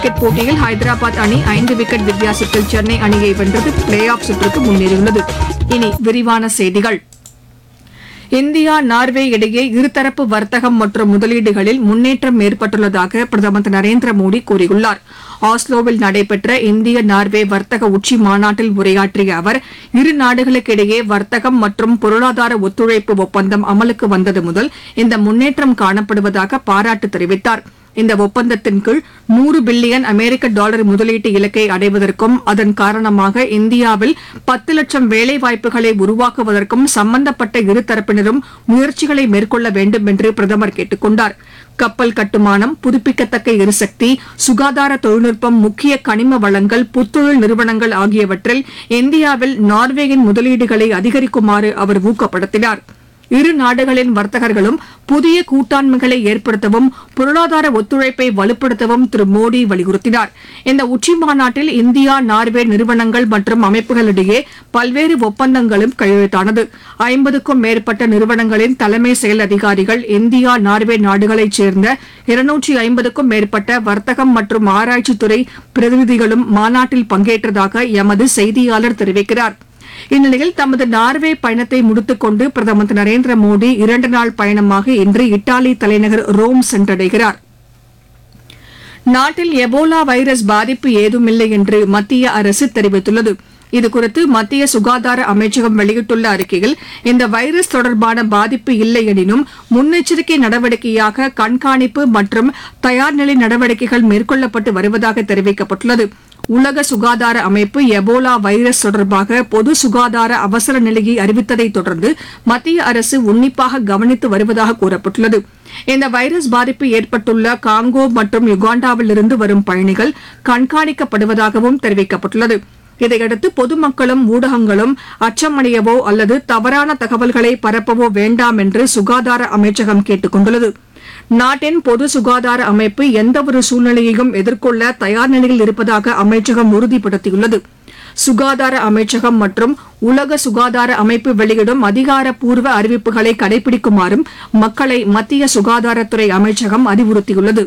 cricket போட்டியில் ஹைதராபாத் அணி ஐந்து விக்கெட் வித்தியாசத்தில் சென்னை அணியை வென்றது பிளே ஆஃப் சுற்றுக்கு முன்னேறியுள்ளது இனி விரிவான செய்திகள் இந்தியா நார்வே இடையே இருதரப்பு வர்த்தகம் மற்றும் முதலீடுகளில் முன்னேற்றம் ஏற்பட்டுள்ளதாக பிரதமர் திரு நரேந்திர மோடி கூறியுள்ளார் ஆஸ்லோவில் நடைபெற்ற இந்திய நார்வே வர்த்தக உச்சி மாநாட்டில் உரையாற்றிய அவர் இரு நாடுகளுக்கிடையே வர்த்தகம் மற்றும் பொருளாதார ஒத்துழைப்பு ஒப்பந்தம் அமலுக்கு வந்தது முதல் இந்த முன்னேற்றம் காணப்படுவதாக பாராட்டு தெரிவித்தார் இந்த ஒப்பந்தத்தின் கீழ் நூறு பில்லியன் அமெரிக்க டாலர் முதலீட்டு இலக்கை அடைவதற்கும் அதன் காரணமாக இந்தியாவில் பத்து லட்சம் வேலைவாய்ப்புகளை உருவாக்குவதற்கும் சம்பந்தப்பட்ட இரு தரப்பினரும் முயற்சிகளை மேற்கொள்ள வேண்டும் என்று பிரதமர் கேட்டுக் கொண்டார் கப்பல் கட்டுமானம் புதுப்பிக்கத்தக்க எரிசக்தி சுகாதார தொழில்நுட்பம் முக்கிய கனிம வளங்கள் புத்தொழில் நிறுவனங்கள் ஆகியவற்றில் இந்தியாவில் நார்வேயின் முதலீடுகளை அதிகரிக்குமாறு அவர் ஊக்கப்படுத்தினார் இரு நாடுகளின் வர்த்தகர்களும் புதிய கூட்டாண்மைகளை ஏற்படுத்தவும் பொருளாதார ஒத்துழைப்பை வலுப்படுத்தவும் திரு மோடி வலியுறுத்தினார் இந்த உச்சி மாநாட்டில் இந்தியா நார்வே நிறுவனங்கள் மற்றும் அமைப்புகளிடையே பல்வேறு ஒப்பந்தங்களும் கையெழுத்தானது ஐம்பதுக்கும் மேற்பட்ட நிறுவனங்களின் தலைமை செயல் அதிகாரிகள் இந்தியா நார்வே நாடுகளைச் சேர்ந்த இருநூற்றி ஐம்பதுக்கும் மேற்பட்ட வர்த்தகம் மற்றும் ஆராய்ச்சித்துறை பிரதிநிதிகளும் மாநாட்டில் பங்கேற்றதாக எமது செய்தியாளர் தெரிவிக்கிறார் இந்நிலையில் தமது நார்வே பயணத்தை முடித்துக் கொண்டு பிரதமர் திரு நரேந்திர மோடி இரண்டு நாள் பயணமாக இன்று இத்தாலி தலைநகர் ரோம் சென்றடைகிறார் நாட்டில் எபோலா வைரஸ் பாதிப்பு ஏதுமில்லை என்று மத்திய அரசு தெரிவித்துள்ளது இதுகுறித்து மத்திய சுகாதார அமைச்சகம் வெளியிட்டுள்ள அறிக்கையில் இந்த வைரஸ் தொடர்பான பாதிப்பு இல்லை எனினும் முன்னெச்சரிக்கை நடவடிக்கையாக கண்காணிப்பு மற்றும் தயார்நிலை நடவடிக்கைகள் மேற்கொள்ளப்பட்டு வருவதாக தெரிவிக்கப்பட்டுள்ளது உலக சுகாதார அமைப்பு எபோலா வைரஸ் தொடர்பாக பொது சுகாதார அவசர நிலையை அறிவித்ததை தொடர்ந்து மத்திய அரசு உன்னிப்பாக கவனித்து வருவதாக கூறப்பட்டுள்ளது இந்த வைரஸ் பாதிப்பு ஏற்பட்டுள்ள காங்கோ மற்றும் யுகாண்டாவிலிருந்து வரும் பயணிகள் கண்காணிக்கப்படுவதாகவும் தெரிவிக்கப்பட்டுள்ளது இதையடுத்து பொதுமக்களும் ஊடகங்களும் அச்சமடையவோ அல்லது தவறான தகவல்களை பரப்பவோ வேண்டாம் என்று சுகாதார அமைச்சகம் கேட்டுக் கொண்டுள்ளது நாட்டின் பொது சுகாதார அமைப்பு எந்தவொரு சூழ்நிலையையும் எதிர்கொள்ள தயார் நிலையில் இருப்பதாக அமைச்சகம் உறுதிப்படுத்தியுள்ளது சுகாதார அமைச்சகம் மற்றும் உலக சுகாதார அமைப்பு வெளியிடும் அதிகாரப்பூர்வ அறிவிப்புகளை கடைபிடிக்குமாறும் மக்களை மத்திய சுகாதாரத்துறை அமைச்சகம் அறிவுறுத்தியுள்ளது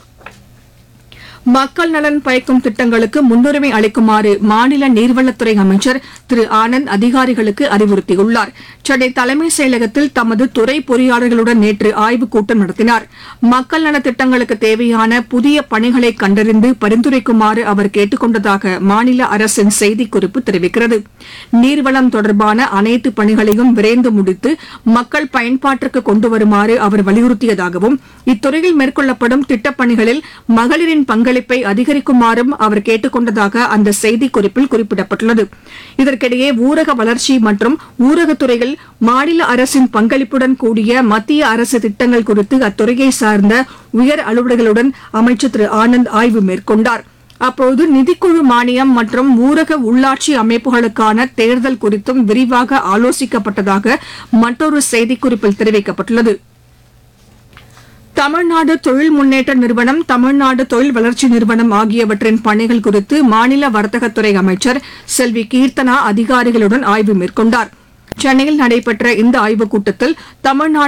மக்கள் நலன் பயக்கும் திட்டங்களுக்கு முன்னுரிமை அளிக்குமாறு மாநில நீர்வளத்துறை அமைச்சர் திரு ஆனந்த் அதிகாரிகளுக்கு அறிவுறுத்தியுள்ளார் சென்னை தலைமைச் செயலகத்தில் தமது துறை பொறியாளர்களுடன் நேற்று ஆய்வுக் கூட்டம் நடத்தினார் மக்கள் நலத் திட்டங்களுக்கு தேவையான புதிய பணிகளை கண்டறிந்து பரிந்துரைக்குமாறு அவர் கேட்டுக் கொண்டதாக மாநில அரசின் செய்திக்குறிப்பு தெரிவிக்கிறது நீர்வளம் தொடர்பான அனைத்து பணிகளையும் விரைந்து முடித்து மக்கள் பயன்பாட்டிற்கு கொண்டு வருமாறு அவர் வலியுறுத்தியதாகவும் இத்துறையில் மேற்கொள்ளப்படும் திட்டப்பணிகளில் மகளிரின் பங்களிப்பை அதிகரிக்குமாறும் அவர் கேட்டுக் கொண்டதாக அந்த செய்திக்குறிப்பில் குறிப்பிடப்பட்டுள்ளது இதற்கிடையே ஊரக வளர்ச்சி மற்றும் ஊரகத்துறையில் மாநில அரசின் பங்களிப்புடன் கூடிய மத்திய அரசு திட்டங்கள் குறித்து அத்துறையை சார்ந்த உயர் அலுவலர்களுடன் அமைச்சர் திரு ஆனந்த் ஆய்வு மேற்கொண்டார் அப்போது நிதிக்குழு மானியம் மற்றும் ஊரக உள்ளாட்சி அமைப்புகளுக்கான தேர்தல் குறித்தும் விரிவாக ஆலோசிக்கப்பட்டதாக மற்றொரு செய்திக்குறிப்பில் தெரிவிக்கப்பட்டுள்ளது தமிழ்நாடு தொழில் முன்னேற்ற நிறுவனம் தமிழ்நாடு தொழில் வளர்ச்சி நிறுவனம் ஆகியவற்றின் பணிகள் குறித்து மாநில வர்த்தகத்துறை அமைச்சர் செல்வி கீர்த்தனா அதிகாரிகளுடன் ஆய்வு மேற்கொண்டார் சென்னையில் நடைபெற்ற இந்த ஆய்வுக் கூட்டத்தில் தமிழ்நாடு